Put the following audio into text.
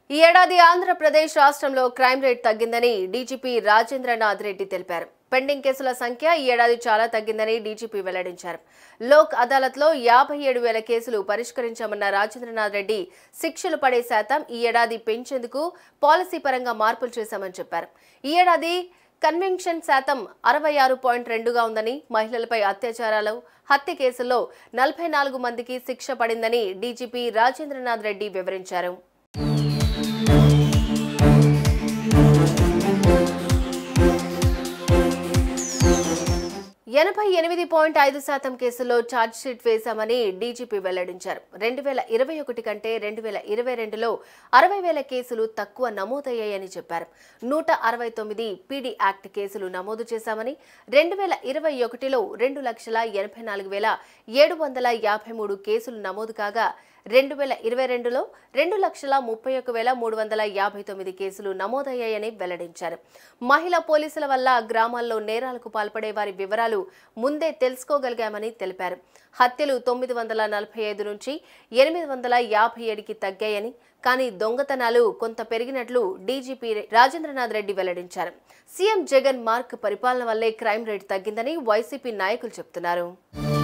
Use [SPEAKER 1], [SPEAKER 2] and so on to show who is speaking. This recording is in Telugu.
[SPEAKER 1] ఈ ఏడాది ఆంధ్రప్రదేశ్ రాష్ట్రంలో క్రైమ్ రేట్ తగ్గిందని డీజీపీ రాజేంద్రనాథ్ రెడ్డి తెలిపారు పెండింగ్ కేసుల సంఖ్య ఈ ఏడాది చాలా తగ్గిందని డీజీపీ వెల్లడించారు లోక్ అదాలత్లో యాభై ఏడు వేల కేసులు పరిష్కరించామన్న రాజేంద్రనాథ్ రెడ్డి శిక్షలు పడే శాతం ఈ ఏడాది పెంచేందుకు పాలసీ పరంగా మార్పులు చేశామని చెప్పారు ఈ ఏడాది కన్వెన్షన్ శాతం అరవై ఆరు పాయింట్ రెండుగా ఉందని మహిళలపై అత్యాచారాలు హత్య కేసుల్లో నలభై నాలుగు మందికి శిక్ష పడిందని డీజీపీ రాజేంద్రనాథ్ రెడ్డి వివరించారు ఎనభై ఎనిమిది పాయింట్ ఐదు శాతం కేసుల్లో ఛార్జ్షీట్ వేశామని డీజీపీ వెల్లడించారు రెండు వేల ఇరవై ఒకటి కంటే రెండు వేల ఇరవై రెండులో అరవై వేల కేసులు తక్కువ నమోదయ్యాయని చెప్పారు నూట అరవై తొమ్మిది పీడీ యాక్ట్ కేసులు నమోదు చేశామని రెండు వేల ఇరవై ఒకటిలో రెండు లక్షల ఎనభై నాలుగు వేల ఏడు వందల యాభై మూడు కేసులు నమోదు కాగా రెండు వేల ఇరవై రెండులో రెండు లక్షల ముప్పై ఒక వేల మూడు వందల యాభై తొమ్మిది కేసులు నమోదయ్యాయని వెల్లడించారు మహిళా పోలీసుల వల్ల గ్రామాల్లో నేరాలకు పాల్పడే వారి వివరాలు ముందే తెలుసుకోగలిగామని తెలిపారు హత్యలు తొమ్మిది వందల నలభై ఐదు నుంచి ఎనిమిది వందల యాభై ఏడుకి తగ్గాయని కానీ దొంగతనాలు కొంత పెరిగినట్లు డీజీపీ రాజేంద్రనాథ్ రెడ్డి వెల్లడించారు సీఎం జగన్ మార్క్ పరిపాలన వల్లే క్రైమ్ రేట్ తగ్గిందని వైసీపీ నాయకులు చెబుతున్నారు